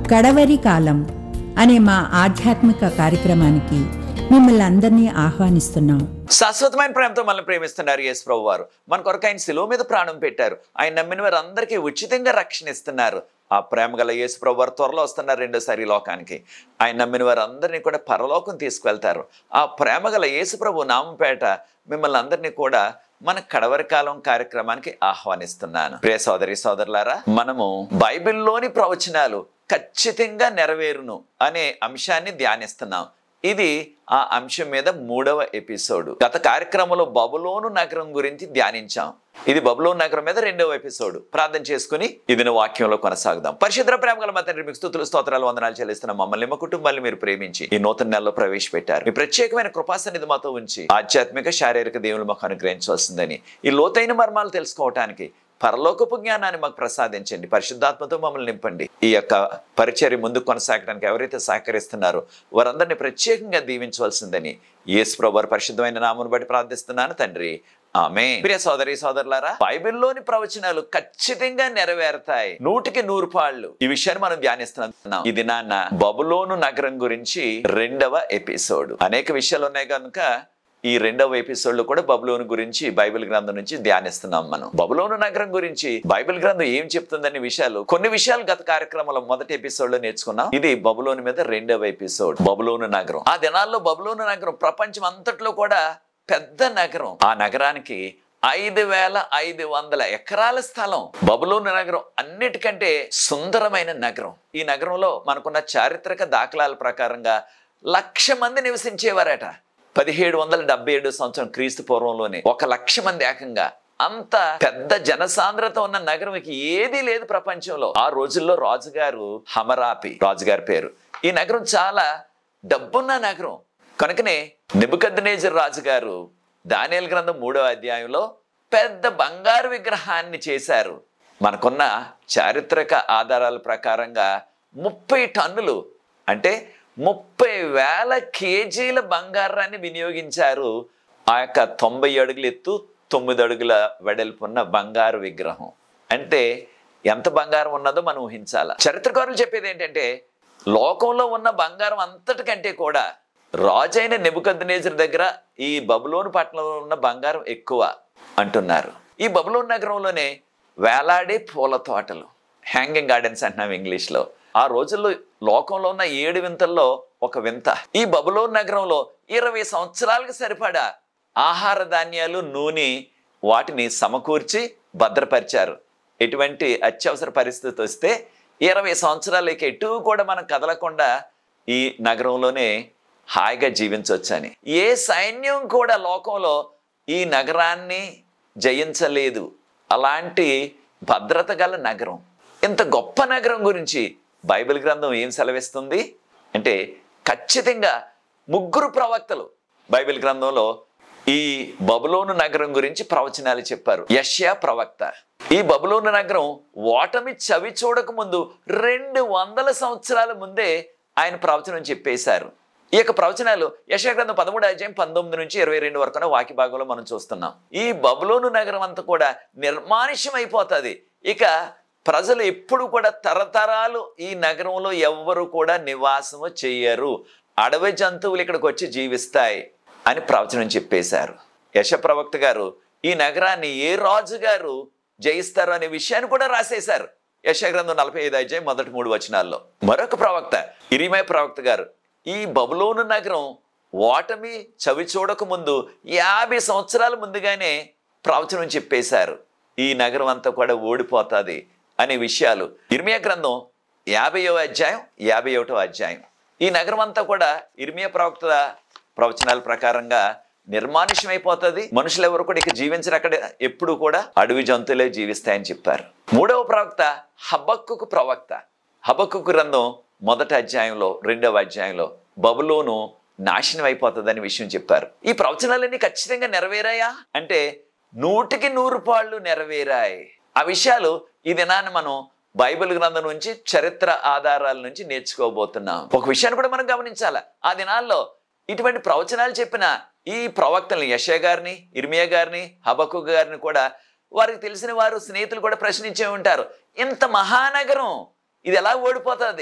కడవరి కాలం అనే మా ఆధ్యాత్మిక కార్యక్రమానికి మిమ్మల్ని అందరినీ ఆహ్వానిస్తున్నాం శాశ్వతమైన ప్రేమతో మనల్ని ప్రేమిస్తున్నారు యేసు ప్రభు వారు మన కొరకు ఆయన శిలువ మీద ప్రాణం పెట్టారు ఆయన నమ్మిన వారు అందరికీ ఉచితంగా రక్షణ ఇస్తున్నారు ఆ ప్రేమ గల యేసు ప్రభు వారు త్వరలో వస్తున్నారు రెండోసారి ఈ లోకానికి ఆయన నమ్మిన వారు అందరినీ కూడా పరలోకం తీసుకువెళ్తారు ఆ ప్రేమ గల యేసు ప్రభు నామంపేట మిమ్మల్ని అందరినీ కూడా మన కడవరి కాలం కార్యక్రమానికి ఆహ్వానిస్తున్నాను ప్రియ సోదరి సోదరులారా మనము బైబిల్లోని ప్రవచనాలు ఖచ్చితంగా నెరవేరును అనే అంశాన్ని ధ్యానిస్తున్నాం ఇది ఆ అంశం మీద మూడవ ఎపిసోడ్ గత కార్యక్రమంలో బబులోను నగరం గురించి ధ్యానించాం ఇది బబులోను నగరం మీద రెండవ ఎపిసోడ్ ప్రార్థన చేసుకుని ఇది వాక్యంలో కొనసాగుదాం పరిశుద్ర ప్రేమ గల మా తండ్రి మీకు స్థుతులు స్తోత్రాలు వందనాలు చెల్లిస్తున్న మమ్మల్ని మా కుటుంబాన్ని మీరు ప్రేమించి ఈ నూతన నెలలో ప్రవేశపెట్టారు మీ ప్రత్యేకమైన కృపాసన్నిధి మాతో ఉంచి ఆధ్యాత్మిక శారీరక దేవులు మాకు అనుగ్రహించవలసిందని ఈ లోతైన మర్మాలు తెలుసుకోవటానికి పరలోకపు జ్ఞానాన్ని మాకు ప్రసాదించండి పరిశుద్ధాత్మతో మమ్మల్ని నింపండి ఈ యొక్క పరిచర్య ముందు కొనసాగడానికి ఎవరైతే సహకరిస్తున్నారో వారందరినీ ప్రత్యేకంగా దీవించవలసిందని యేసు ప్రభు వారి పరిశుద్ధమైన నామను బట్టి ప్రార్థిస్తున్నాను తండ్రి ఆమె ప్రియ సోదరి సోదరులారా బైబిల్లోని ప్రవచనాలు ఖచ్చితంగా నెరవేరుతాయి నూటికి నూరు పాళ్ళు ఈ విషయాన్ని మనం ధ్యానిస్తున్నాం ఇది నాన్న బబులోను నగరం గురించి రెండవ ఎపిసోడ్ అనేక విషయాలు ఉన్నాయి కనుక ఈ రెండవ ఎపిసోడ్ లో కూడా బబులోను గురించి బైబిల్ గ్రంథం నుంచి ధ్యానిస్తున్నాం మనం బబులోను నగరం గురించి బైబిల్ గ్రంథం ఏం చెప్తుందనే విషయాలు కొన్ని విషయాలు గత కార్యక్రమంలో మొదటి ఎపిసోడ్ లో నేర్చుకున్నాం ఇది బబులోను మీద రెండవ ఎపిసోడ్ బబులోను నగరం ఆ దినాల్లో బబులోను నగరం ప్రపంచం అంతట్లో కూడా పెద్ద నగరం ఆ నగరానికి ఐదు వేల ఐదు వందల ఎకరాల స్థలం బబులోను నగరం అన్నిటికంటే సుందరమైన నగరం ఈ నగరంలో మనకున్న చారిత్రక దాఖలాల ప్రకారంగా లక్ష మంది నివసించేవారట పదిహేడు వందల డెబ్బై ఏడు సంవత్సరం క్రీస్తు పూర్వంలోనే ఒక లక్ష మంది ఏకంగా అంత పెద్ద జనసాంద్రత ఉన్న నగరం ఇక ఏదీ లేదు ప్రపంచంలో ఆ రోజుల్లో రాజుగారు హమరాపి రాజుగారి పేరు ఈ నగరం చాలా డబ్బున్న నగరం కనుకనే నిబుకద్నేజర్ రాజుగారు దానియల్ గ్రంథం మూడవ అధ్యాయంలో పెద్ద బంగారు విగ్రహాన్ని చేశారు మనకున్న చారిత్రక ఆధారాల ప్రకారంగా ముప్పై టన్నులు అంటే ముప్పై వేల కేజీల బంగారాన్ని వినియోగించారు ఆ యొక్క తొంభై అడుగుల ఎత్తు తొమ్మిది అడుగుల వెడల్పున్న బంగారు విగ్రహం అంటే ఎంత బంగారం ఉన్నదో మనం ఊహించాల చరిత్రకారులు చెప్పేది ఏంటంటే లోకంలో ఉన్న బంగారం అంతటికంటే కూడా రాజైన నెబుకద్నేజర్ దగ్గర ఈ బబులోను పట్టణంలో ఉన్న బంగారం ఎక్కువ అంటున్నారు ఈ బబులోన్ నగరంలోనే వేలాడే పూల తోటలు హ్యాంగింగ్ గార్డెన్స్ అంటున్నాం ఇంగ్లీష్లో ఆ రోజుల్లో లోకంలో ఉన్న ఏడు వింతల్లో ఒక వింత ఈ బబులోన్ నగరంలో ఇరవై సంవత్సరాలకు సరిపడా ఆహార ధాన్యాలు నూనె వాటిని సమకూర్చి భద్రపరిచారు ఎటువంటి అత్యవసర పరిస్థితి వస్తే ఇరవై సంవత్సరాలకి ఎటు కూడా మనం కదలకుండా ఈ నగరంలోనే హాయిగా జీవించవచ్చని ఏ సైన్యం కూడా లోకంలో ఈ నగరాన్ని జయించలేదు అలాంటి భద్రత గల నగరం ఇంత గొప్ప నగరం గురించి బైబిల్ గ్రంథం ఏం సెలవిస్తుంది అంటే ఖచ్చితంగా ముగ్గురు ప్రవక్తలు బైబిల్ గ్రంథంలో ఈ బబులోను నగరం గురించి ప్రవచనాలు చెప్పారు యష్యా ప్రవక్త ఈ బబులోను నగరం ఓటమి చవి చూడక ముందు రెండు వందల సంవత్సరాల ముందే ఆయన ప్రవచనం చెప్పేశారు ఈ యొక్క ప్రవచనాలు యశా గ్రంథం పదమూడు అధ్యాయం పంతొమ్మిది నుంచి ఇరవై రెండు వరకు వాకి భాగంలో మనం చూస్తున్నాం ఈ బబులోను నగరం అంతా కూడా నిర్మానుష్యం అయిపోతుంది ఇక ప్రజలు ఎప్పుడు కూడా తరతరాలు ఈ నగరంలో ఎవ్వరు కూడా నివాసము చెయ్యరు అడవి జంతువులు ఇక్కడికి వచ్చి జీవిస్తాయి అని ప్రవచనం చెప్పేశారు యశ ప్రవక్త గారు ఈ నగరాన్ని ఏ రాజు గారు జయిస్తారు అనే విషయాన్ని కూడా రాసేశారు యశగ్రంథం నలభై ఐదు అధ్యాయం మొదటి మూడు వచనాల్లో మరొక ప్రవక్త ఇరిమయ ప్రవక్త గారు ఈ బబులోను నగరం ఓటమి చవి చూడక ముందు యాభై సంవత్సరాల ముందుగానే ప్రవచనం చెప్పేశారు ఈ నగరం అంతా కూడా ఓడిపోతుంది అనే విషయాలు ఇర్మియా గ్రంథం యాభైవ అధ్యాయం యాభై ఒకటో అధ్యాయం ఈ నగరం అంతా కూడా ఇర్మియా ప్రవక్త ప్రవచనాల ప్రకారంగా నిర్మానుష్యం అయిపోతుంది మనుషులు ఎవరు కూడా ఇక జీవించరు అక్కడ ఎప్పుడు కూడా అడవి జంతువులే జీవిస్తాయని చెప్పారు మూడవ ప్రవక్త హబక్కుకు ప్రవక్త హబక్కు గ్రంథం మొదటి అధ్యాయంలో రెండవ అధ్యాయంలో బబులోను నాశనం అయిపోతుందని విషయం చెప్పారు ఈ ప్రవచనాలన్నీ ఖచ్చితంగా నెరవేరాయా అంటే నూటికి నూరు పాళ్ళు నెరవేరాయి ఆ విషయాలు ఈ దినాన్ని మనం బైబిల్ గ్రంథం నుంచి చరిత్ర ఆధారాల నుంచి నేర్చుకోబోతున్నాం ఒక విషయాన్ని కూడా మనం గమనించాలి ఆ దినాల్లో ఇటువంటి ప్రవచనాలు చెప్పిన ఈ ప్రవక్తల్ని యశయ గారిని ఇర్మియా గారిని హబకు గారిని కూడా వారికి తెలిసిన వారు స్నేహితులు కూడా ప్రశ్నించే ఉంటారు ఇంత మహానగరం ఇది ఎలా ఓడిపోతుంది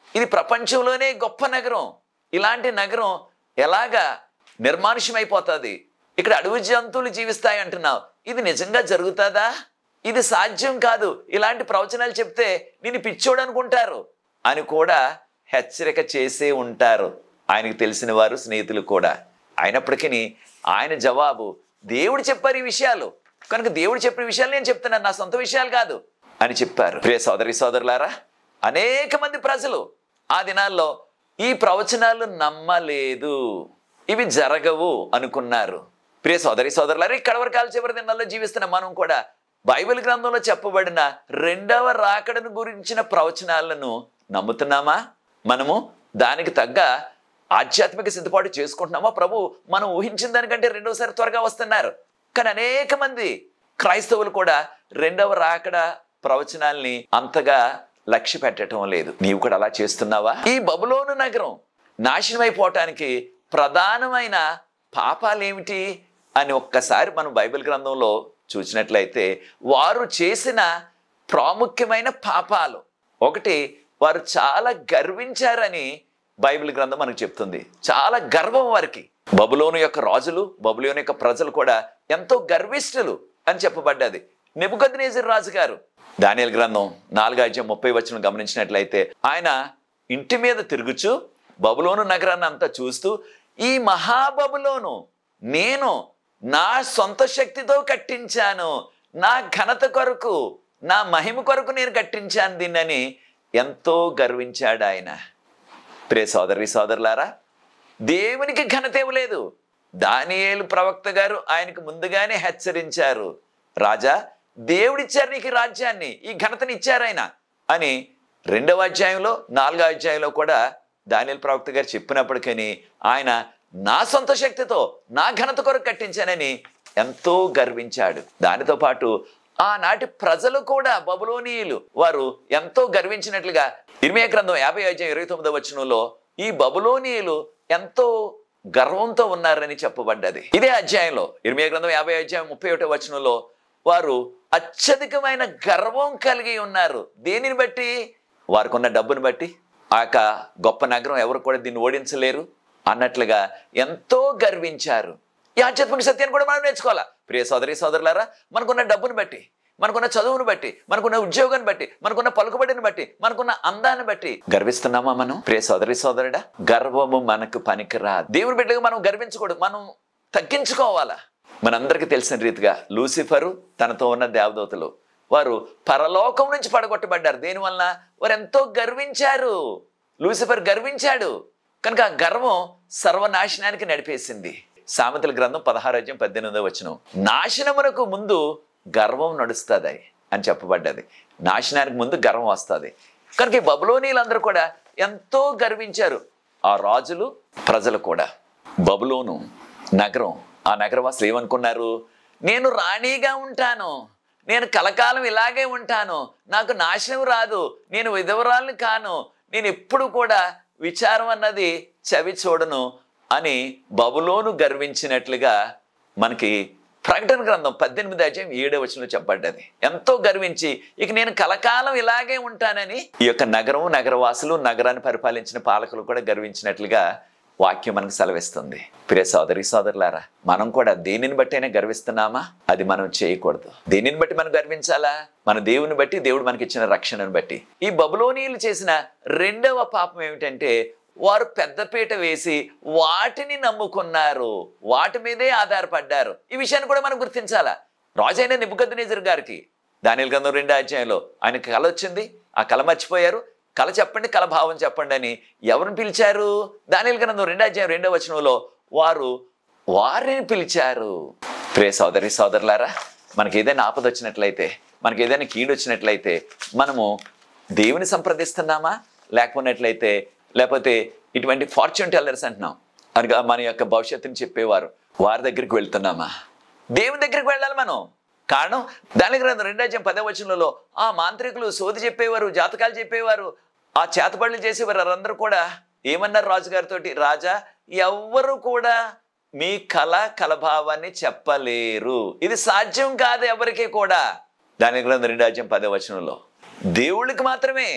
ఇది ప్రపంచంలోనే గొప్ప నగరం ఇలాంటి నగరం ఎలాగా నిర్మానుష్యమైపోతుంది ఇక్కడ అడవి జంతువులు జీవిస్తాయి అంటున్నావు ఇది నిజంగా జరుగుతుందా ఇది సాధ్యం కాదు ఇలాంటి ప్రవచనాలు చెప్తే నేను పిచ్చోడు అనుకుంటారు అని కూడా హెచ్చరిక చేసే ఉంటారు ఆయనకు తెలిసిన వారు స్నేహితులు కూడా అయినప్పటికీ ఆయన జవాబు దేవుడు చెప్పారు ఈ విషయాలు కనుక దేవుడు చెప్పిన విషయాలు నేను చెప్తున్నాను నా సొంత విషయాలు కాదు అని చెప్పారు ప్రియ సోదరి సోదరులారా అనేక మంది ప్రజలు ఆ దినాల్లో ఈ ప్రవచనాలు నమ్మలేదు ఇవి జరగవు అనుకున్నారు ప్రియ సోదరి సోదరులారా ఇక్కడ వరకాల చివరి దినాల్లో జీవిస్తున్న మనం కూడా బైబిల్ గ్రంథంలో చెప్పబడిన రెండవ రాకడను గురించిన ప్రవచనాలను నమ్ముతున్నామా మనము దానికి తగ్గ ఆధ్యాత్మిక సిద్ధపాటు చేసుకుంటున్నామా ప్రభు మనం ఊహించిన దానికంటే రెండవసారి త్వరగా వస్తున్నారు కానీ అనేక మంది క్రైస్తవులు కూడా రెండవ రాకడ ప్రవచనాల్ని అంతగా లక్ష్య పెట్టడం లేదు నీవు కూడా అలా చేస్తున్నావా ఈ బబులోను నగరం నాశనమైపోవటానికి ప్రధానమైన పాపాలేమిటి అని ఒక్కసారి మనం బైబిల్ గ్రంథంలో చూసినట్లయితే వారు చేసిన ప్రాముఖ్యమైన పాపాలు ఒకటి వారు చాలా గర్వించారని బైబిల్ గ్రంథం మనకు చెప్తుంది చాలా గర్వం వారికి బబులోను యొక్క రాజులు బబులోను యొక్క ప్రజలు కూడా ఎంతో గర్విష్ఠులు అని చెప్పబడ్డది నెబుకద్నేజర్ రాజు గారు దానియల్ గ్రంథం నాలుగు అధ్యాయం ముప్పై వచ్చిన గమనించినట్లయితే ఆయన ఇంటి మీద తిరుగుచు బబులోను నగరాన్ని అంతా చూస్తూ ఈ మహాబబులోను నేను నా సొంత శక్తితో కట్టించాను నా ఘనత కొరకు నా మహిమ కొరకు నేను కట్టించాను దీన్నని ఎంతో గర్వించాడు ఆయన ప్రే సోదరి సోదరులారా దేవునికి ఘనత ఇవ్వలేదు దానియేలు ప్రవక్త గారు ఆయనకు ముందుగానే హెచ్చరించారు రాజా దేవుడిచ్చారు నీకు ఈ రాజ్యాన్ని ఈ ఘనతని ఇచ్చారు ఆయన అని రెండవ అధ్యాయంలో నాలుగో అధ్యాయంలో కూడా దానియలు ప్రవక్త గారు చెప్పినప్పటికీ ఆయన నా సొంత శక్తితో నా ఘనత కొరకు కట్టించానని ఎంతో గర్వించాడు దానితో పాటు ఆనాటి ప్రజలు కూడా బబులోనీయులు వారు ఎంతో గర్వించినట్లుగా ఇర్మియా గ్రంథం యాభై అధ్యాయం ఇరవై తొమ్మిదో వచనంలో ఈ బబులోనీయులు ఎంతో గర్వంతో ఉన్నారని చెప్పబడ్డది ఇదే అధ్యాయంలో ఇర్మియా గ్రంథం యాభై అధ్యాయం ముప్పై ఒకటో వచనంలో వారు అత్యధికమైన గర్వం కలిగి ఉన్నారు దేనిని బట్టి వారికి ఉన్న డబ్బును బట్టి ఆ యొక్క గొప్ప నగరం ఎవరు కూడా దీన్ని ఓడించలేరు అన్నట్లుగా ఎంతో గర్వించారు ఈ ఆధ్యాత్మిక సత్యాన్ని కూడా మనం నేర్చుకోవాలా ప్రియ సోదరి సోదరులారా మనకున్న డబ్బును బట్టి మనకున్న చదువును బట్టి మనకున్న ఉద్యోగాన్ని బట్టి మనకున్న పలుకుబడిని బట్టి మనకున్న అందాన్ని బట్టి గర్విస్తున్నామా మనం ప్రియ సోదరి సోదరుడా గర్వము మనకు పనికిరాదు దేవుని బిడ్డగా మనం గర్వించకూడదు మనం తగ్గించుకోవాలా మనందరికీ తెలిసిన రీతిగా లూసిఫరు తనతో ఉన్న దేవదూతలు వారు పరలోకం నుంచి పడగొట్టబడ్డారు దేనివల్ల వారు ఎంతో గర్వించారు లూసిఫర్ గర్వించాడు కనుక ఆ గర్వం సర్వనాశనానికి నడిపేసింది సామెతల గ్రంథం పదహారు అధ్యాయం పద్దెనిమిదో వచనం నాశనమునకు ముందు గర్వం నడుస్తుంది అని చెప్పబడ్డది నాశనానికి ముందు గర్వం వస్తుంది కనుక ఈ బబులోనీలందరూ కూడా ఎంతో గర్వించారు ఆ రాజులు ప్రజలు కూడా బబులోను నగరం ఆ నగరవాసులు ఏమనుకున్నారు నేను రాణిగా ఉంటాను నేను కలకాలం ఇలాగే ఉంటాను నాకు నాశనం రాదు నేను విధవరాలను కాను నేను ఎప్పుడు కూడా విచారం అన్నది చవి చూడను అని బబులోను గర్వించినట్లుగా మనకి ప్రకటన గ్రంథం పద్దెనిమిది అధ్యాయం ఏడో వచనంలో చెప్పబడ్డది ఎంతో గర్వించి ఇక నేను కలకాలం ఇలాగే ఉంటానని ఈ యొక్క నగరం నగరవాసులు నగరాన్ని పరిపాలించిన పాలకులు కూడా గర్వించినట్లుగా వాక్యం మనకు సెలవిస్తుంది ప్రియ సోదరి సోదరులారా మనం కూడా దేనిని బట్టైనా గర్విస్తున్నామా అది మనం చేయకూడదు దేనిని బట్టి మనం గర్వించాలా మన దేవుని బట్టి దేవుడు మనకి ఇచ్చిన రక్షణను బట్టి ఈ బబులోనీయులు చేసిన రెండవ పాపం ఏమిటంటే వారు పెద్దపీట వేసి వాటిని నమ్ముకున్నారు వాటి మీదే ఆధారపడ్డారు ఈ విషయాన్ని కూడా మనం గుర్తించాలా రాజైన నిబుకద్నేజర్ గారికి దానిల గంధం రెండో అధ్యాయంలో ఆయనకి కళ వచ్చింది ఆ కళ మర్చిపోయారు కళ చెప్పండి కళ భావం చెప్పండి అని ఎవరిని పిలిచారు దానిల గ్రంథం రెండో అధ్యాయం రెండో వచనంలో వారు వారిని పిలిచారు ప్రే సోదరి సోదరులారా మనకి ఏదైనా ఆపద వచ్చినట్లయితే మనకి ఏదైనా కీడు వచ్చినట్లయితే మనము దేవుని సంప్రదిస్తున్నామా లేకపోయినట్లయితే లేకపోతే ఇటువంటి ఫార్చ్యూన్ టెల్లర్స్ అంటున్నాం అనగా మన యొక్క భవిష్యత్తుని చెప్పేవారు వారి దగ్గరికి వెళ్తున్నామా దేవుని దగ్గరికి వెళ్ళాలి మనం కారణం దాని గ్రంథం రెండాజ్యం పదవచనంలో ఆ మాంత్రికులు సోది చెప్పేవారు జాతకాలు చెప్పేవారు ఆ చేతబడులు చేసేవారు వారందరూ కూడా ఏమన్నారు రాజుగారితో రాజా ఎవ్వరు కూడా మీ కళ కలభావాన్ని చెప్పలేరు ఇది సాధ్యం కాదు ఎవరికి కూడా దాని గ్రంథం రెండాజ్యం పదవచనంలో దేవుళ్ళకి మాత్రమే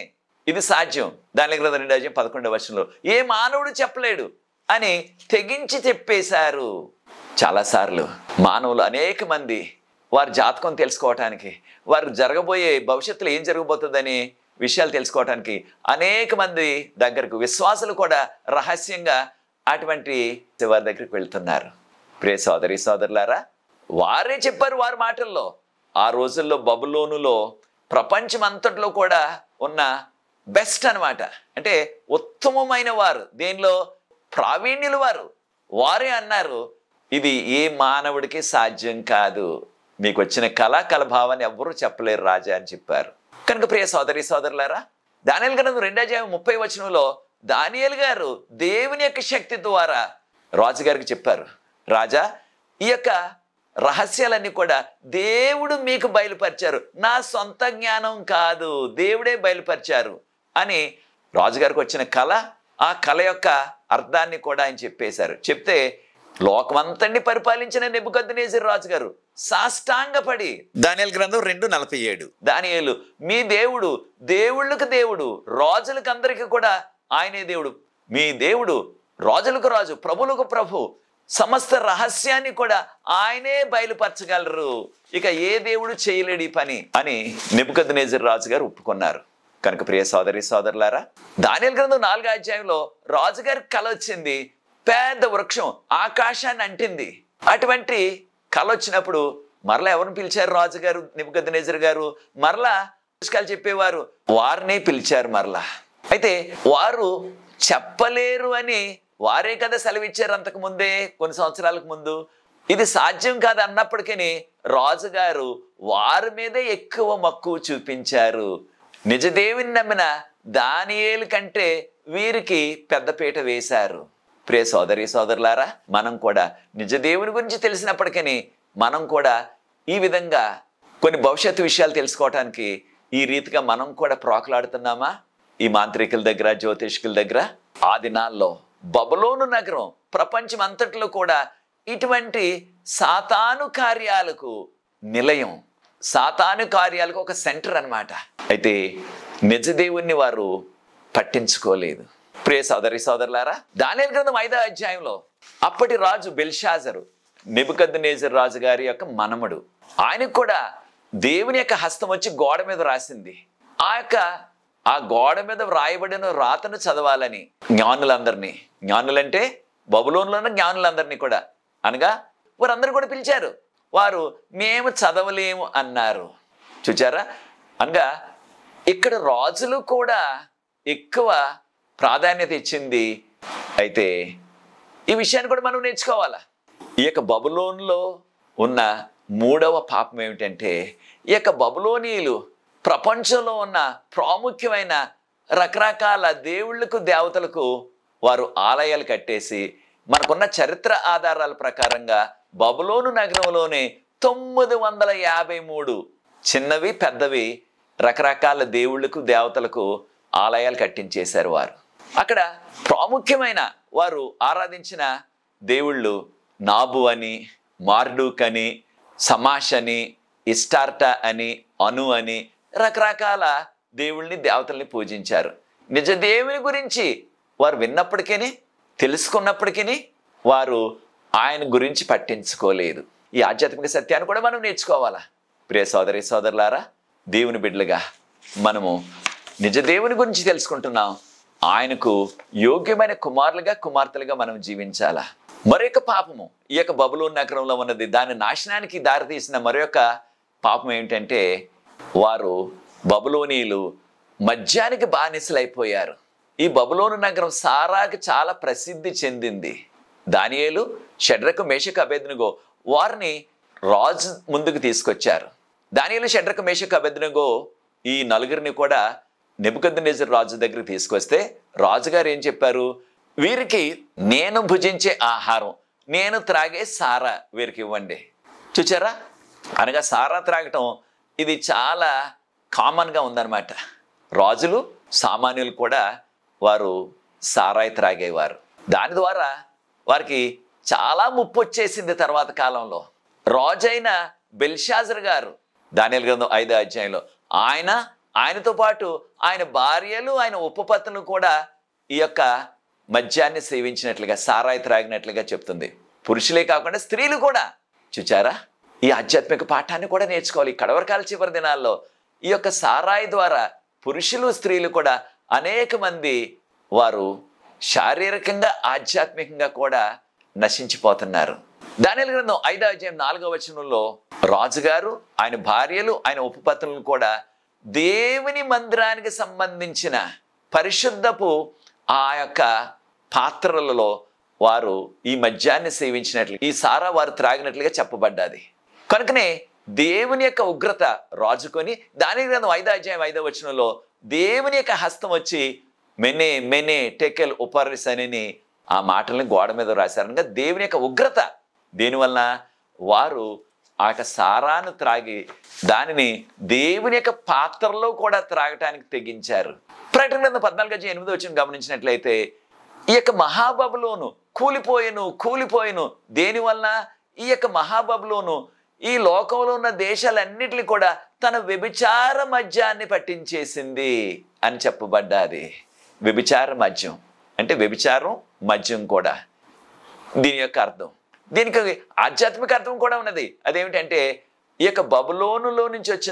ఇది సాధ్యం దాని దగ్గర రెండు అధ్యాయం పదకొండవ వచనంలో ఏ మానవుడు చెప్పలేడు అని తెగించి చెప్పేశారు చాలాసార్లు మానవులు అనేక మంది వారి జాతకం తెలుసుకోవటానికి వారు జరగబోయే భవిష్యత్తులో ఏం జరగబోతుందని విషయాలు తెలుసుకోవటానికి అనేక మంది దగ్గరకు విశ్వాసులు కూడా రహస్యంగా అటువంటి వారి దగ్గరికి వెళ్తున్నారు ప్రియ సోదరి సోదరులారా వారే చెప్పారు వారి మాటల్లో ఆ రోజుల్లో బబులోనులో ప్రపంచం అంతట్లో కూడా ఉన్న బెస్ట్ అన్నమాట అంటే ఉత్తమమైన వారు దేనిలో ప్రావీణ్యులు వారు వారే అన్నారు ఇది ఏ మానవుడికి సాధ్యం కాదు మీకు వచ్చిన కళ కలభావాన్ని ఎవ్వరూ చెప్పలేరు రాజా అని చెప్పారు కనుక ప్రియ సోదరి సోదరులారా దానియల్ గ్రంథం రెండో అధ్యాయం ముప్పై వచనంలో దానియల్ గారు దేవుని యొక్క శక్తి ద్వారా రాజుగారికి చెప్పారు రాజా ఈ యొక్క రహస్యాలన్నీ కూడా దేవుడు మీకు బయలుపరిచారు నా సొంత జ్ఞానం కాదు దేవుడే బయలుపరిచారు అని రాజుగారికి వచ్చిన కళ ఆ కళ యొక్క అర్థాన్ని కూడా ఆయన చెప్పేశారు చెప్తే లోకమంతటిని పరిపాలించిన నెబుకద్నేజర్ రాజు గారు సాష్టాంగపడి దానియల్ గ్రంథం రెండు నలభై ఏడు దానియేలు మీ దేవుడు దేవుళ్ళకు దేవుడు రాజులకు అందరికీ కూడా ఆయనే దేవుడు మీ దేవుడు రాజులకు రాజు ప్రభులకు ప్రభు సమస్త రహస్యాన్ని కూడా ఆయనే బయలుపరచగలరు ఇక ఏ దేవుడు చేయలేడు ఈ పని అని నెబుకద్నేజర్ రాజు గారు ఒప్పుకున్నారు కనుక ప్రియ సోదరి సోదరులారా దానియల్ గ్రంథం నాలుగో అధ్యాయంలో రాజుగారి కల వచ్చింది పెద్ద వృక్షం ఆకాశాన్ని అంటింది అటువంటి కళ వచ్చినప్పుడు మరలా ఎవరిని పిలిచారు రాజుగారు నిబుకద్నేజర్ గారు మరలా పుస్తకాలు చెప్పేవారు వారినే పిలిచారు మరలా అయితే వారు చెప్పలేరు అని వారే కదా సెలవిచ్చారు అంతకు ముందే కొన్ని సంవత్సరాలకు ముందు ఇది సాధ్యం కాదు అన్నప్పటికీ రాజుగారు వారి మీదే ఎక్కువ మక్కువ చూపించారు నిజదేవిని నమ్మిన దానియేలు కంటే వీరికి పెద్దపీట వేశారు ప్రియ సోదరి సోదరులారా మనం కూడా నిజ దేవుని గురించి తెలిసినప్పటికీ మనం కూడా ఈ విధంగా కొన్ని భవిష్యత్తు విషయాలు తెలుసుకోవటానికి ఈ రీతిగా మనం కూడా ప్రోకలాడుతున్నామా ఈ మాంత్రికుల దగ్గర జ్యోతిష్కుల దగ్గర ఆ దినాల్లో బబులోను నగరం ప్రపంచం అంతట్లో కూడా ఇటువంటి సాతాను కార్యాలకు నిలయం సాతాను కార్యాలకు ఒక సెంటర్ అన్నమాట అయితే నిజదేవుణ్ణి వారు పట్టించుకోలేదు ప్రియ సోదరి సోదరులారా దానియల్ గ్రంథం ఐదో అధ్యాయంలో అప్పటి రాజు బెల్షాజరు నెబుకద్నేజర్ రాజు గారి యొక్క మనమడు ఆయనకు కూడా దేవుని యొక్క హస్తం వచ్చి గోడ మీద రాసింది ఆ యొక్క ఆ గోడ మీద వ్రాయబడిన రాతను చదవాలని జ్ఞానులందరినీ జ్ఞానులంటే బబులోన్లో ఉన్న జ్ఞానులందరినీ కూడా అనగా వారందరూ కూడా పిలిచారు వారు మేము చదవలేము అన్నారు చూచారా అనగా ఇక్కడ రాజులు కూడా ఎక్కువ ప్రాధాన్యత ఇచ్చింది అయితే ఈ విషయాన్ని కూడా మనం నేర్చుకోవాలా ఈ యొక్క బబులోన్లో ఉన్న మూడవ పాపం ఏమిటంటే ఈ యొక్క బబులోనీయులు ప్రపంచంలో ఉన్న ప్రాముఖ్యమైన రకరకాల దేవుళ్ళకు దేవతలకు వారు ఆలయాలు కట్టేసి మనకున్న చరిత్ర ఆధారాల ప్రకారంగా బబులోను నగరంలోనే తొమ్మిది వందల యాభై మూడు చిన్నవి పెద్దవి రకరకాల దేవుళ్ళకు దేవతలకు ఆలయాలు కట్టించేశారు వారు అక్కడ ప్రాముఖ్యమైన వారు ఆరాధించిన దేవుళ్ళు నాబు అని మార్డూక్ అని సమాష్ అని ఇస్టార్ట అని అను అని రకరకాల దేవుళ్ళని దేవతల్ని పూజించారు నిజ దేవుని గురించి వారు విన్నప్పటికీ తెలుసుకున్నప్పటికీ వారు ఆయన గురించి పట్టించుకోలేదు ఈ ఆధ్యాత్మిక సత్యాన్ని కూడా మనం నేర్చుకోవాలా ప్రియ సోదరి సోదరులారా దేవుని బిడ్డలుగా మనము నిజ దేవుని గురించి తెలుసుకుంటున్నాం ఆయనకు యోగ్యమైన కుమారులుగా కుమార్తెలుగా మనం జీవించాలా మరొక పాపము ఈ యొక్క బబులోన్ నగరంలో ఉన్నది దాని నాశనానికి దారితీసిన మరొక పాపం ఏమిటంటే వారు బబులోనీలు మద్యానికి బానిసలైపోయారు ఈ బబులోను నగరం సారాకి చాలా ప్రసిద్ధి చెందింది దానియేలు షడ్రకు మేషకు అభేదనుగో వారిని రాజు ముందుకు తీసుకొచ్చారు దానియేలు షడ్రకు మేషకు అభేదనుగో ఈ నలుగురిని కూడా నెబుకద్నెజర్ రాజు దగ్గరికి తీసుకొస్తే రాజుగారు ఏం చెప్పారు వీరికి నేను భుజించే ఆహారం నేను త్రాగే సారా వీరికి ఇవ్వండి చూచారా అనగా సారా త్రాగటం ఇది చాలా కామన్గా ఉందన్నమాట రాజులు సామాన్యులు కూడా వారు సారాయి త్రాగేవారు దాని ద్వారా వారికి చాలా ముప్పు వచ్చేసింది తర్వాత కాలంలో రాజైన బెల్షాజర్ గారు దానియల్ గ్రంథం ఐదో అధ్యాయంలో ఆయన ఆయనతో పాటు ఆయన భార్యలు ఆయన ఉపపత్తులు కూడా ఈ యొక్క మద్యాన్ని సేవించినట్లుగా సారాయి త్రాగినట్లుగా చెప్తుంది పురుషులే కాకుండా స్త్రీలు కూడా చూచారా ఈ ఆధ్యాత్మిక పాఠాన్ని కూడా నేర్చుకోవాలి ఈ కడవరకాల చివరి దినాల్లో ఈ యొక్క సారాయి ద్వారా పురుషులు స్త్రీలు కూడా అనేక మంది వారు శారీరకంగా ఆధ్యాత్మికంగా కూడా నశించిపోతున్నారు దానిల గ్రంథం ఐదో అధ్యాయం నాలుగో వచనంలో రాజుగారు ఆయన భార్యలు ఆయన ఉపపత్నులను కూడా దేవుని మందిరానికి సంబంధించిన పరిశుద్ధపు ఆ యొక్క పాత్రలలో వారు ఈ మద్యాన్ని సేవించినట్లు ఈ సారా వారు త్రాగినట్లుగా చెప్పబడ్డది కనుకనే దేవుని యొక్క ఉగ్రత రాజుకొని దాని గ్రంథం ఐదో అధ్యాయం ఐదో వచనంలో దేవుని యొక్క హస్తం వచ్చి మెనే మెనే టెకెల్ ఉపరిస్ అని ఆ మాటల్ని గోడ మీద రాశారనగా దేవుని యొక్క ఉగ్రత దీనివలన వారు ఆ యొక్క సారాను త్రాగి దానిని దేవుని యొక్క పాత్రలో కూడా త్రాగటానికి తెగించారు ప్రకటన గ్రంథం పద్నాలుగు అధ్యాయం ఎనిమిది వచ్చిన గమనించినట్లయితే ఈ యొక్క మహాబబులోను కూలిపోయెను కూలిపోయెను దేనివలన ఈ యొక్క మహాబబులోను ఈ లోకంలో ఉన్న దేశాలన్నిటిని కూడా తన వ్యభిచార మద్యాన్ని పట్టించేసింది అని చెప్పబడ్డాది వ్యభిచార మద్యం అంటే వ్యభిచారం మద్యం కూడా దీని యొక్క అర్థం దీనికి ఆధ్యాత్మిక అర్థం కూడా ఉన్నది అదేమిటంటే ఈ యొక్క బబులోనులో నుంచి వచ్చిన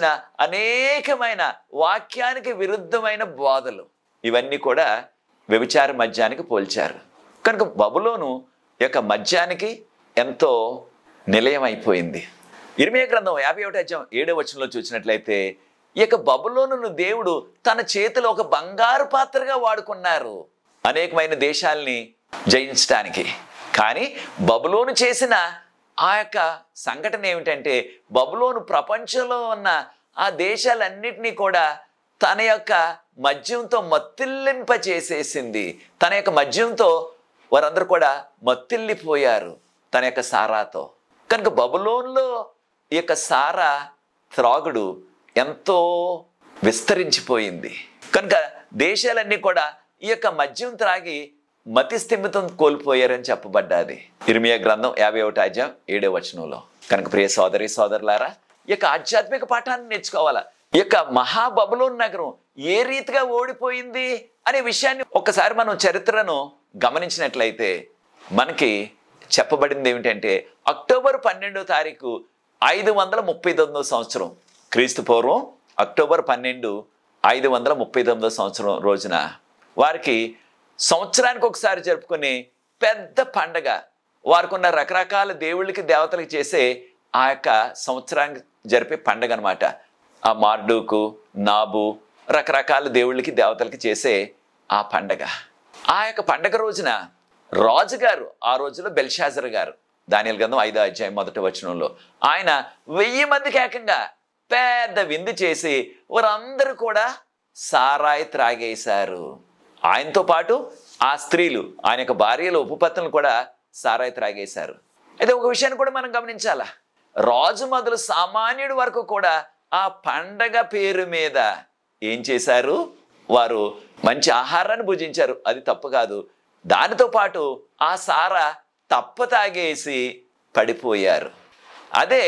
అనేకమైన వాక్యానికి విరుద్ధమైన బోధలు ఇవన్నీ కూడా వ్యభిచార మద్యానికి పోల్చారు కనుక బబులోను యొక్క మద్యానికి ఎంతో నిలయమైపోయింది ఇరిమే గ్రంథం యాభై ఒకటి అధ్యాయం ఏడో వచనంలో చూసినట్లయితే ఈ యొక్క బబులోనును దేవుడు తన చేతిలో ఒక బంగారు పాత్రగా వాడుకున్నారు అనేకమైన దేశాల్ని జయించడానికి కానీ బబులోను చేసిన ఆ యొక్క సంఘటన ఏమిటంటే బబులోను ప్రపంచంలో ఉన్న ఆ దేశాలన్నిటినీ కూడా తన యొక్క మద్యంతో మత్తిల్లింప చేసేసింది తన యొక్క మద్యంతో వారందరూ కూడా మత్తిల్లిపోయారు తన యొక్క సారాతో కనుక బబులోన్లో ఈ యొక్క సారా త్రాగుడు ఎంతో విస్తరించిపోయింది కనుక దేశాలన్నీ కూడా ఈ యొక్క మద్యం త్రాగి మతి స్థిమితం కోల్పోయారని చెప్పబడ్డాది ఇర్మియా గ్రంథం యాభై ఒకటి అధ్యాయం ఏడో వచనంలో కనుక ప్రియ సోదరి సోదరులారా ఈ యొక్క ఆధ్యాత్మిక పాఠాన్ని నేర్చుకోవాలా ఈ యొక్క మహాబబులోన్ నగరం ఏ రీతిగా ఓడిపోయింది అనే విషయాన్ని ఒక్కసారి మనం చరిత్రను గమనించినట్లయితే మనకి చెప్పబడింది ఏమిటంటే అక్టోబర్ పన్నెండో తారీఖు ఐదు వందల ముప్పై తొమ్మిదో సంవత్సరం క్రీస్తు పూర్వం అక్టోబర్ పన్నెండు ఐదు వందల ముప్పై తొమ్మిదో సంవత్సరం రోజున వారికి సంవత్సరానికి ఒకసారి జరుపుకునే పెద్ద పండగ వారికి ఉన్న రకరకాల దేవుళ్ళకి దేవతలకి చేసే ఆ యొక్క సంవత్సరానికి జరిపే పండగ అనమాట ఆ మార్డూకు నాబు రకరకాల దేవుళ్ళకి దేవతలకి చేసే ఆ పండగ ఆ యొక్క పండగ రోజున రాజుగారు ఆ రోజులో బెల్షాజర్ గారు దానియల్ గంధం ఐదో అధ్యాయం మొదటి వచనంలో ఆయన వెయ్యి మందికి ఏకంగా పెద్ద విందు చేసి వారందరూ కూడా సారాయి త్రాగేశారు ఆయనతో పాటు ఆ స్త్రీలు ఆయన యొక్క భార్యలు ఉపపత్తులను కూడా సారాయి త్రాగేశారు అయితే ఒక విషయాన్ని కూడా మనం గమనించాలా రాజు మొదలు సామాన్యుడి వరకు కూడా ఆ పండగ పేరు మీద ఏం చేశారు వారు మంచి ఆహారాన్ని భుజించారు అది తప్పు కాదు దానితో పాటు ఆ సారా తప్ప తాగేసి పడిపోయారు అదే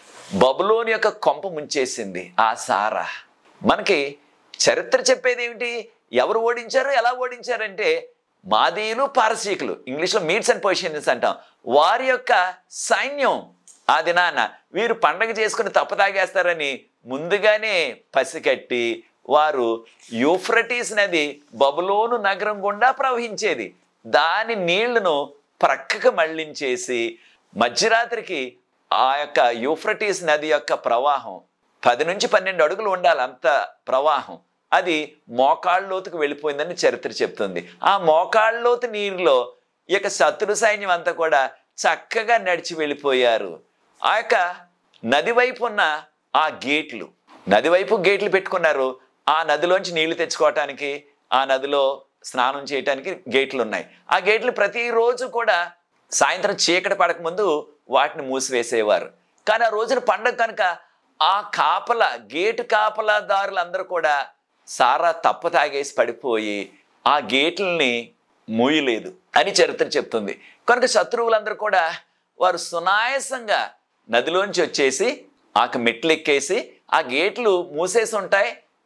బబులోని యొక్క కొంప ముంచేసింది ఆ సారా మనకి చరిత్ర చెప్పేది ఏమిటి ఎవరు ఓడించారు ఎలా ఓడించారంటే మాదీయులు పారసీకులు ఇంగ్లీష్లో మీట్స్ అండ్ పొజిషన్స్ అంటాం వారి యొక్క సైన్యం ఆ దినాన వీరు పండగ చేసుకుని తప్పతాగేస్తారని ముందుగానే పసికట్టి వారు యూఫ్రటీస్ నది బబులోను నగరం గుండా ప్రవహించేది దాని నీళ్లను ప్రక్కకు మళ్లించేసి మధ్యరాత్రికి ఆ యొక్క యూఫ్రటీస్ నది యొక్క ప్రవాహం పది నుంచి పన్నెండు అడుగులు ఉండాలి అంత ప్రవాహం అది మోకాళ్ళలోతుకు వెళ్ళిపోయిందని చరిత్ర చెప్తుంది ఆ మోకాళ్ళలోతు నీరులో ఈ యొక్క శత్రు సైన్యం అంతా కూడా చక్కగా నడిచి వెళ్ళిపోయారు ఆ యొక్క నది వైపు ఉన్న ఆ గేట్లు నది వైపు గేట్లు పెట్టుకున్నారు ఆ నదిలోంచి నీళ్లు తెచ్చుకోవటానికి ఆ నదిలో స్నానం చేయటానికి గేట్లు ఉన్నాయి ఆ గేట్లు ప్రతిరోజు కూడా సాయంత్రం చీకటి పడకముందు వాటిని మూసివేసేవారు కానీ ఆ రోజున పండగ కనుక ఆ కాపల గేటు కాపలాదారులందరూ కూడా సారా తప్ప తాగేసి పడిపోయి ఆ గేట్లని మూయలేదు అని చరిత్ర చెప్తుంది కనుక శత్రువులందరూ కూడా వారు సునాయాసంగా నదిలోంచి వచ్చేసి ఆ మెట్లు ఎక్కేసి ఆ గేట్లు మూసేసి ఉంటాయి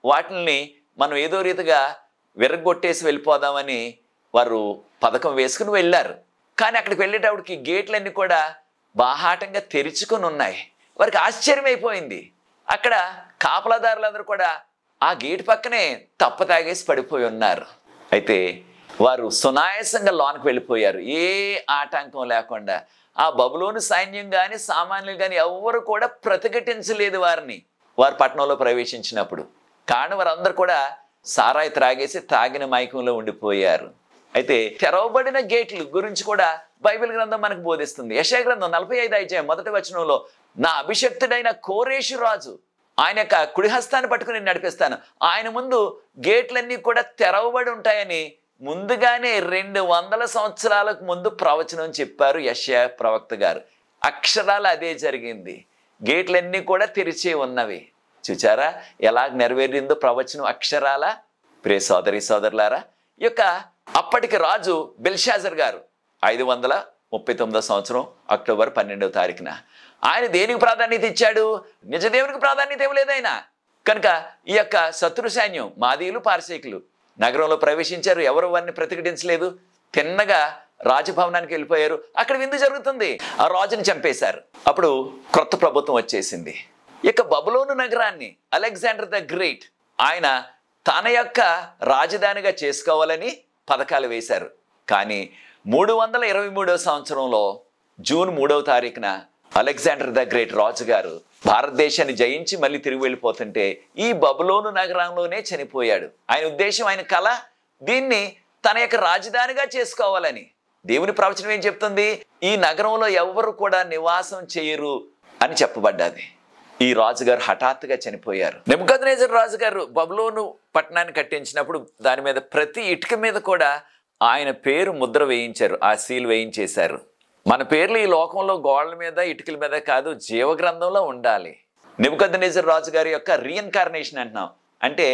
వాటిని మనం ఏదో రీతిగా విరగొట్టేసి వెళ్ళిపోదామని వారు పథకం వేసుకుని వెళ్ళారు కానీ అక్కడికి వెళ్ళేటప్పటికి గేట్లన్నీ కూడా బాహాటంగా తెరుచుకొని ఉన్నాయి వారికి ఆశ్చర్యం అయిపోయింది అక్కడ కాపలాదారులందరూ కూడా ఆ గేట్ పక్కనే తప్ప తాగేసి పడిపోయి ఉన్నారు అయితే వారు సునాయాసంగా లోనికి వెళ్ళిపోయారు ఏ ఆటంకం లేకుండా ఆ బబులోని సైన్యం కానీ సామాన్యులు కానీ ఎవ్వరు కూడా ప్రతిఘటించలేదు వారిని వారు పట్టణంలో ప్రవేశించినప్పుడు కారణం వారందరూ కూడా సారాయి త్రాగేసి తాగిన మైకంలో ఉండిపోయారు అయితే తెరవబడిన గేట్లు గురించి కూడా బైబిల్ గ్రంథం మనకు బోధిస్తుంది యశయ గ్రంథం నలభై ఐదు అధ్యాయం మొదటి వచనంలో నా అభిషక్తుడైన కోరేషు రాజు ఆయన యొక్క కుడి హస్తాన్ని పట్టుకుని నేను నడిపిస్తాను ఆయన ముందు గేట్లన్నీ కూడా తెరవబడి ఉంటాయని ముందుగానే రెండు వందల సంవత్సరాలకు ముందు ప్రవచనం చెప్పారు యశయ ప్రవక్త గారు అక్షరాలు అదే జరిగింది గేట్లన్నీ కూడా తెరిచే ఉన్నవి చూచారా ఎలా నెరవేరిందో ప్రవచనం అక్షరాల ప్రే సోదరి సోదరులారా ఈ యొక్క అప్పటికి రాజు బెల్షాజర్ గారు ఐదు వందల ముప్పై తొమ్మిదో సంవత్సరం అక్టోబర్ పన్నెండవ తారీఖున ఆయన దేనికి ప్రాధాన్యత ఇచ్చాడు నిజ దేవునికి ప్రాధాన్యత ఇవ్వలేదు ఆయన కనుక ఈ యొక్క శత్రు సైన్యం మాదీయులు పారసీకులు నగరంలో ప్రవేశించారు ఎవరు వారిని ప్రతిఘటించలేదు తిన్నగా రాజభవనానికి వెళ్ళిపోయారు అక్కడ విందు జరుగుతుంది ఆ రాజుని చంపేశారు అప్పుడు క్రొత్త ప్రభుత్వం వచ్చేసింది ఇక బబులోను నగరాన్ని అలెగ్జాండర్ ద గ్రేట్ ఆయన తన యొక్క రాజధానిగా చేసుకోవాలని పథకాలు వేశారు కానీ మూడు వందల ఇరవై మూడవ సంవత్సరంలో జూన్ మూడవ తారీఖున అలెగ్జాండర్ ద గ్రేట్ రాజు గారు భారతదేశాన్ని జయించి మళ్ళీ తిరిగి వెళ్ళిపోతుంటే ఈ బబులోను నగరంలోనే చనిపోయాడు ఆయన ఉద్దేశం ఆయన కళ దీన్ని తన యొక్క రాజధానిగా చేసుకోవాలని దేవుని ప్రవచనం ఏం చెప్తుంది ఈ నగరంలో ఎవ్వరు కూడా నివాసం చేయరు అని చెప్పబడ్డది ఈ రాజుగారు హఠాత్తుగా చనిపోయారు నెమ్మకద్నేజర్ రాజుగారు బబులోను పట్టణాన్ని కట్టించినప్పుడు దాని మీద ప్రతి ఇటుక మీద కూడా ఆయన పేరు ముద్ర వేయించారు ఆ సీల్ వేయించేశారు మన పేర్లు ఈ లోకంలో గోడల మీద ఇటుకల మీద కాదు జీవగ్రంథంలో ఉండాలి నిబుకద్నేజర్ రాజు గారి యొక్క రీఇన్కార్నేషన్ అంటున్నాం అంటే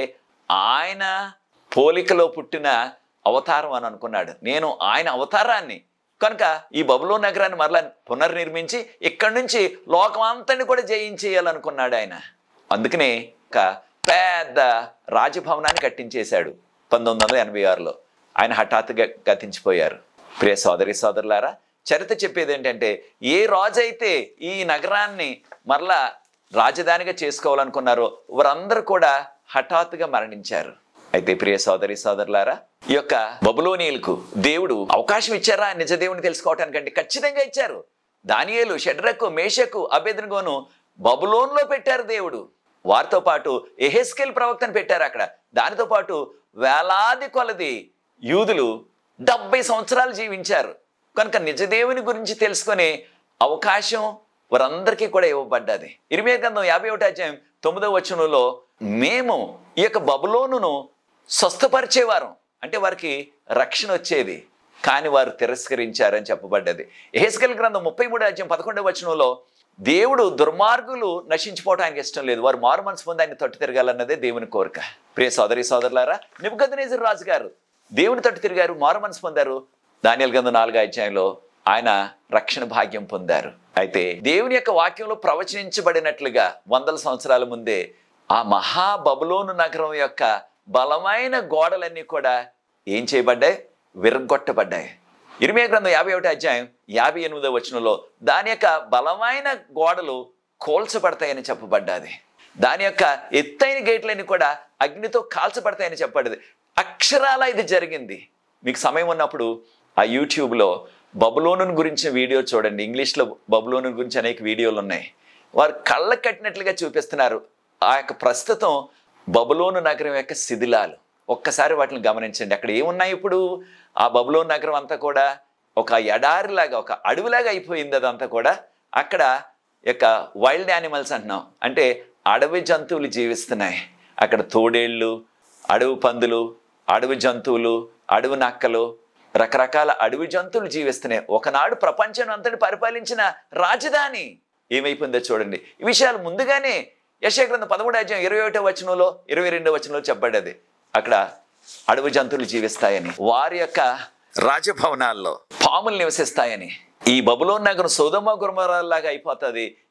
ఆయన పోలికలో పుట్టిన అవతారం అని అనుకున్నాడు నేను ఆయన అవతారాన్ని కనుక ఈ బబులో నగరాన్ని మరలా పునర్నిర్మించి ఇక్కడి నుంచి లోకం అంతని కూడా జయించేయాలనుకున్నాడు ఆయన అందుకనే ఒక పెద్ద రాజభవనాన్ని కట్టించేశాడు పంతొమ్మిది వందల ఎనభై ఆరులో ఆయన హఠాత్తుగా గతించిపోయారు ప్రియ సోదరి సోదరులారా చరిత్ర చెప్పేది ఏంటంటే ఏ రాజు అయితే ఈ నగరాన్ని మరలా రాజధానిగా చేసుకోవాలనుకున్నారో వారందరూ కూడా హఠాత్తుగా మరణించారు అయితే ప్రియ సోదరి సోదరులారా ఈ యొక్క బబులోనియలకు దేవుడు అవకాశం ఇచ్చారా నిజ దేవుని తెలుసుకోవటానికంటే ఖచ్చితంగా ఇచ్చారు దానియేలు షడ్రకు మేషకు అభ్యర్థనగోను బబులోన్లో పెట్టారు దేవుడు వారితో పాటు ఎహెస్కెల్ ప్రవక్తను పెట్టారు అక్కడ దానితో పాటు వేలాది కొలది యూదులు డెబ్బై సంవత్సరాలు జీవించారు కనుక నిజదేవుని గురించి తెలుసుకునే అవకాశం వారందరికీ కూడా ఇవ్వబడ్డది ఇరిమే గ్రంథం యాభై ఒకటి అధ్యాయం తొమ్మిదవ వచనంలో మేము ఈ యొక్క బబులోనును స్వస్థపరిచేవారు అంటే వారికి రక్షణ వచ్చేది కానీ వారు తిరస్కరించారని చెప్పబడ్డది ఎహెస్కెల్ గ్రంథం ముప్పై మూడు అధ్యాయం పదకొండవ వచనంలో దేవుడు దుర్మార్గులు నశించిపోవటం ఆయనకి ఇష్టం లేదు వారు మారు మనసు పొంది ఆయన తట్టు తిరగాలన్నదే దేవుని కోరిక ప్రియ సోదరి సోదరులారా నిబుగద్నేజర్ రాజు గారు దేవుని తట్టు తిరిగారు మారు మనసు పొందారు దానియల్ గ్రంథం నాలుగో అధ్యాయంలో ఆయన రక్షణ భాగ్యం పొందారు అయితే దేవుని యొక్క వాక్యంలో ప్రవచనించబడినట్లుగా వందల సంవత్సరాల ముందే ఆ మహా బబులోను నగరం యొక్క బలమైన గోడలన్నీ కూడా ఏం చేయబడ్డాయి విరగొట్టబడ్డాయి ఇరిమే గ్రంథం యాభై ఒకటి అధ్యాయం యాభై ఎనిమిదో వచనంలో దాని యొక్క బలమైన గోడలు కోల్చబడతాయని చెప్పబడ్డది దాని యొక్క ఎత్తైన గేట్లన్నీ కూడా అగ్నితో కాల్చబడతాయని చెప్పబడ్డది అక్షరాల ఇది జరిగింది మీకు సమయం ఉన్నప్పుడు ఆ యూట్యూబ్లో బబులోను గురించిన వీడియో చూడండి ఇంగ్లీష్లో బబులోను గురించి అనేక వీడియోలు ఉన్నాయి వారు కళ్ళ కట్టినట్లుగా చూపిస్తున్నారు ఆ యొక్క ప్రస్తుతం బబులోను నగరం యొక్క శిథిలాలు ఒక్కసారి వాటిని గమనించండి అక్కడ ఏమున్నాయి ఇప్పుడు ఆ బబులోను నగరం అంతా కూడా ఒక ఎడారిలాగా ఒక అడవిలాగా అయిపోయింది అదంతా కూడా అక్కడ యొక్క వైల్డ్ యానిమల్స్ అంటున్నాం అంటే అడవి జంతువులు జీవిస్తున్నాయి అక్కడ తోడేళ్ళు అడవి పందులు అడవి జంతువులు అడవి నక్కలు రకరకాల అడవి జంతువులు జీవిస్తున్నాయి ఒకనాడు ప్రపంచం అంతటి పరిపాలించిన రాజధాని ఏమైపోయిందో చూడండి ఈ విషయాలు ముందుగానే యశగ్రంథం పదమూడు అధ్యాయం ఇరవై ఒకటో వచనంలో ఇరవై రెండో వచనంలో చెప్పబడ్డది అక్కడ అడవి జంతువులు జీవిస్తాయని వారి యొక్క రాజభవనాల్లో పాములు నివసిస్తాయని ఈ బబులోన్ నగరం సోదమ గురమరాల్లాగా అయిపోతుంది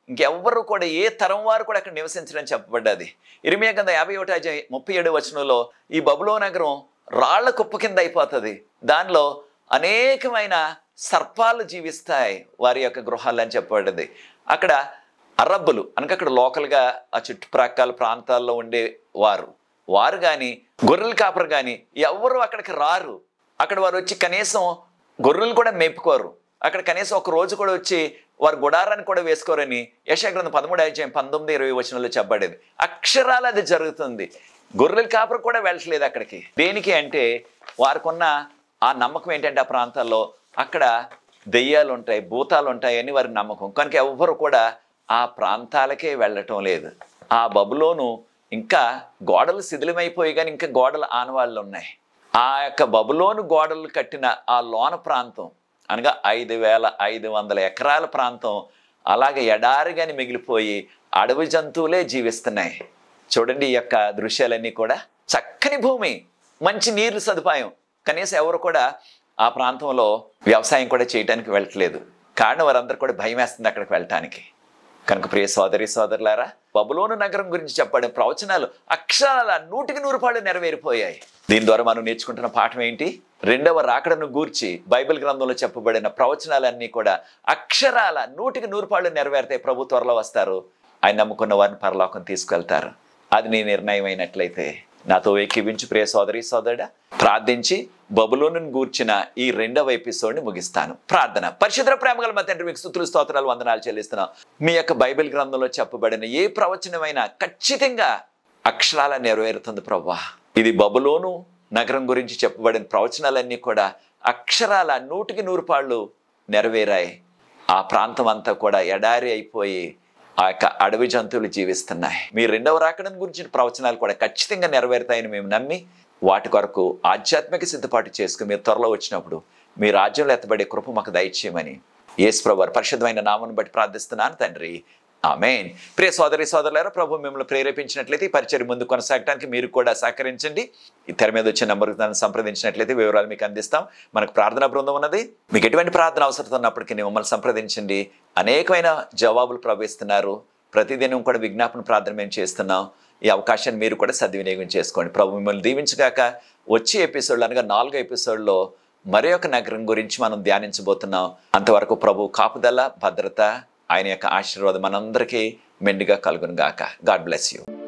ఇంకెవ్వరు కూడా ఏ తరం వారు కూడా అక్కడ నివసించడం చెప్పబడ్డది ఇరిమియా కింద యాభై ఒకటి అధ్యాయం ముప్పై ఏడు వచనంలో ఈ బబులో నగరం రాళ్ల కుప్ప కింద అయిపోతుంది దానిలో అనేకమైన సర్పాలు జీవిస్తాయి వారి యొక్క గృహాలు అని చెప్పబడ్డది అక్కడ అరబ్బులు అనగా అక్కడ లోకల్గా ఆ చుట్టుప్రక్కల ప్రాంతాల్లో ఉండే వారు వారు కానీ గొర్రెల కాపరు కానీ ఎవరు అక్కడికి రారు అక్కడ వారు వచ్చి కనీసం గొర్రెలు కూడా మేపుకోరు అక్కడ కనీసం ఒక రోజు కూడా వచ్చి వారు గుడారాన్ని కూడా వేసుకోరని యశాగ్రంథం పదమూడు అధ్యాయం పంతొమ్మిది ఇరవై వచనంలో చెప్పబడేది అక్షరాలు అది జరుగుతుంది గొర్రెల కాపరు కూడా వెళ్ళట్లేదు అక్కడికి దేనికి అంటే వారికున్న ఆ నమ్మకం ఏంటంటే ఆ ప్రాంతాల్లో అక్కడ దెయ్యాలు ఉంటాయి భూతాలు ఉంటాయి అని వారి నమ్మకం కనుక ఎవ్వరు కూడా ఆ ప్రాంతాలకే వెళ్ళటం లేదు ఆ బబులోను ఇంకా గోడలు శిథిలమైపోయి కానీ ఇంకా గోడల ఆనవాళ్ళు ఉన్నాయి ఆ యొక్క బబులోను గోడలు కట్టిన ఆ లోన ప్రాంతం అనగా ఐదు వేల ఐదు వందల ఎకరాల ప్రాంతం అలాగే ఎడారిగాని మిగిలిపోయి అడవి జంతువులే జీవిస్తున్నాయి చూడండి ఈ యొక్క దృశ్యాలన్నీ కూడా చక్కని భూమి మంచి నీరు సదుపాయం కనీసం ఎవరు కూడా ఆ ప్రాంతంలో వ్యవసాయం కూడా చేయడానికి వెళ్ళట్లేదు కారణం వారందరూ కూడా భయం వేస్తుంది అక్కడికి వెళ్ళటానికి కనుక ప్రియ సోదరి సోదరులారా బబులోను నగరం గురించి చెప్పడం ప్రవచనాలు అక్షరాల నూటికి నూరు పాళ్ళు నెరవేరిపోయాయి దీని ద్వారా మనం నేర్చుకుంటున్న పాఠం ఏంటి రెండవ రాకడను గూర్చి బైబిల్ గ్రంథంలో చెప్పబడిన ప్రవచనాలన్నీ కూడా అక్షరాల నూటికి నూరు పాళ్ళు నెరవేరుతాయి ప్రభు త్వరలో వస్తారు ఆయన నమ్ముకున్న వారిని పరలోకం తీసుకెళ్తారు అది నీ నిర్ణయం అయినట్లయితే నాతో ఏకీవించు ప్రియ సోదరి సోదరుడా ప్రార్థించి బబులోను గూర్చిన ఈ రెండవ ఎపిసోడ్ని ముగిస్తాను ప్రార్థన పరిశుద్ర ప్రేమగల మా తండ్రి మీకు స్థుతులు స్తోత్రాలు వందనాలు చెల్లిస్తున్నాం మీ యొక్క బైబిల్ గ్రంథంలో చెప్పబడిన ఏ ప్రవచనమైనా ఖచ్చితంగా అక్షరాల నెరవేరుతుంది ప్రవ్వా ఇది బబులోను నగరం గురించి చెప్పబడిన ప్రవచనాలన్నీ కూడా అక్షరాల నూటికి నూరు పాళ్ళు నెరవేరాయి ఆ ప్రాంతం అంతా కూడా ఎడారి అయిపోయి ఆ యొక్క అడవి జంతువులు జీవిస్తున్నాయి మీ రెండవ రాకడం గురించిన ప్రవచనాలు కూడా ఖచ్చితంగా నెరవేరుతాయని మేము నమ్మి వాటి కొరకు ఆధ్యాత్మిక సిద్ధపాటు చేసుకుని మీరు త్వరలో వచ్చినప్పుడు మీ రాజ్యంలో ఎత్తబడే కృప మాకు దయచేయమని యేసుప్రభు పరిశుద్ధమైన నామను బట్టి ప్రార్థిస్తున్నాను తండ్రి ఆమెన్ ప్రియ సోదరి సోదరులారా ప్రభు మిమ్మల్ని ప్రేరేపించినట్లయితే ఈ పరిచయం ముందు కొనసాగడానికి మీరు కూడా సహకరించండి ఈ తెర మీద వచ్చే నంబర్కి దాన్ని సంప్రదించినట్లయితే వివరాలు మీకు అందిస్తాం మనకు ప్రార్థనా బృందం ఉన్నది మీకు ఎటువంటి ప్రార్థన అవసరం ఉన్నప్పటికీ మమ్మల్ని సంప్రదించండి అనేకమైన జవాబులు ప్రవేశిస్తున్నారు ప్రతిదినం కూడా విజ్ఞాపన ప్రార్థన మేము చేస్తున్నాం ఈ అవకాశాన్ని మీరు కూడా సద్వినియోగం చేసుకోండి ప్రభు మిమ్మల్ని దీవించగాక వచ్చే ఎపిసోడ్లో అనగా నాలుగో ఎపిసోడ్లో మరి ఒక నగరం గురించి మనం ధ్యానించబోతున్నాం అంతవరకు ప్రభు కాపుదల భద్రత ఆయన యొక్క ఆశీర్వాదం మనందరికీ మెండుగా కలుగును గాక గాడ్ బ్లెస్ యూ